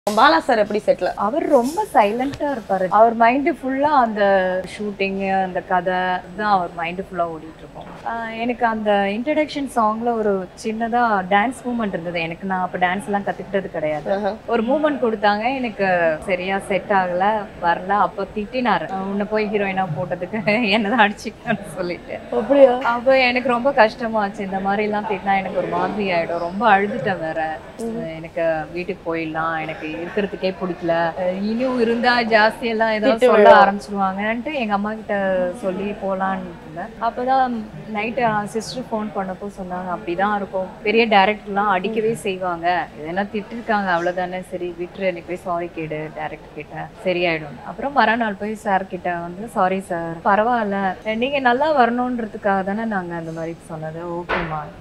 Bala sir எப்படி செட்ல அவர் ரொம்ப சைலண்டா இருப்பாரு அவர் மைண்டு ஃபுல்லா அந்த ஷூட்டிங் அந்த கதை தான் அவர் மைண்டு ஃபுல்லா ஓடிட்டு இருக்கும் ஆஹ் எனக்கு அந்த இன்ட்ரடக்ஷன் சாங்ல ஒரு சின்னதா டான்ஸ் மூமெண்ட் இருந்தது எனக்கு நான் அப்ப டான்ஸ் எல்லாம் கத்துக்கிட்டது கிடையாது ஒரு மூமெண்ட் கொடுத்தாங்க எனக்கு சரியா செட் ஆகல வரல அப்போ திட்டினாரு அஹ் உன்னை போய் ஹீரோயினா போட்டதுக்கு என்னதான் அடிச்சுக்கன்னு சொல்லிட்டு அப்படியா அப்போ எனக்கு ரொம்ப கஷ்டமாச்சு இந்த மாதிரி எல்லாம் திட்டினா எனக்கு ஒரு மாதிரி ஆயிடும் ரொம்ப அழுதுட்டேன் வேற அஹ் எனக்கு வீட்டுக்கு போயிடலாம் எனக்கு இருக்கிறதுக்கே பிடிக்கல அஹ் இனியும் இருந்தா ஜாஸ்தி எல்லாம் ஏதாவது திட்டு சொல்ல விழும். ஆரம்பிச்சிருவாங்கன்ட்டு எங்க அம்மா கிட்ட சொல்லி போலான்னு இருந்தேன் அப்பதான் நைட்டு சிஸ்டர் ஃபோன் பண்ணப்போ சொன்னாங்க அப்படிதான் இருக்கும் பெரிய டேரக்டர்லாம் அடிக்கவே செய்வாங்க இதெல்லாம் திட்டிருக்காங்க அவ்வளவுதானே சரி விட்டுரு எனக்கு போய் சாரி கேடு டேரக்டர் கிட்ட சரியாயிடும் அப்புறம் மறுநாள் போய் சார் கிட்ட வந்து சாரி சார் பரவாயில்ல நீங்க நல்லா வரணுன்றதுக்காக தானே நாங்க அந்த மாதிரி சொன்னது ஓகேம்மா